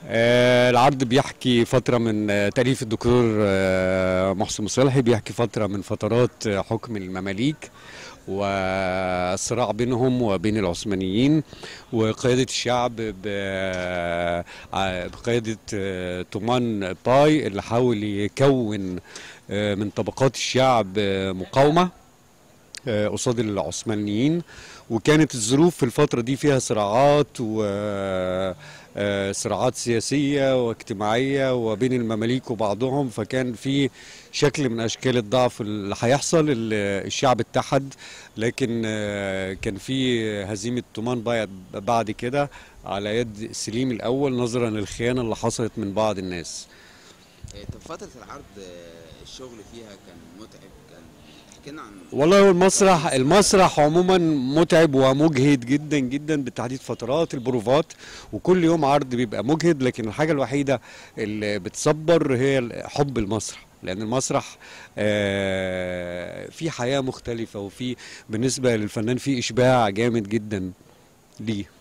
آه، العرض بيحكي فترة من آه، تأليف الدكتور آه، محسن مصلحي بيحكي فترة من فترات آه، حكم المماليك والصراع بينهم وبين العثمانيين وقيادة الشعب ب- ع- بقيادة آه، تومان باي اللي حاول يكون آه، من طبقات الشعب آه، مقاومة آه، قصاد العثمانيين وكانت الظروف في الفترة دي فيها صراعات و آه، صراعات سياسية واجتماعية وبين المماليك وبعضهم فكان في شكل من أشكال الضعف اللي هيحصل ال- الشعب اتحد لكن آه، كان في هزيمة تومان بعد بعد كده على يد سليم الأول نظرا للخيانة اللي حصلت من بعض الناس آه، طب فترة العرض آه، الشغل فيها كان متعب كان احكي لنا عن والله هو المسرح المسرح عموما متعب ومجهد جدا جدا بالتحديد فترات البروفات وكل يوم عرض بيبقى مجهد لكن الحاجه الوحيده اللي بتصبر هي حب المسرح لان المسرح آه، في حياه مختلفه وفي بالنسبه للفنان في اشباع جامد جدا ليه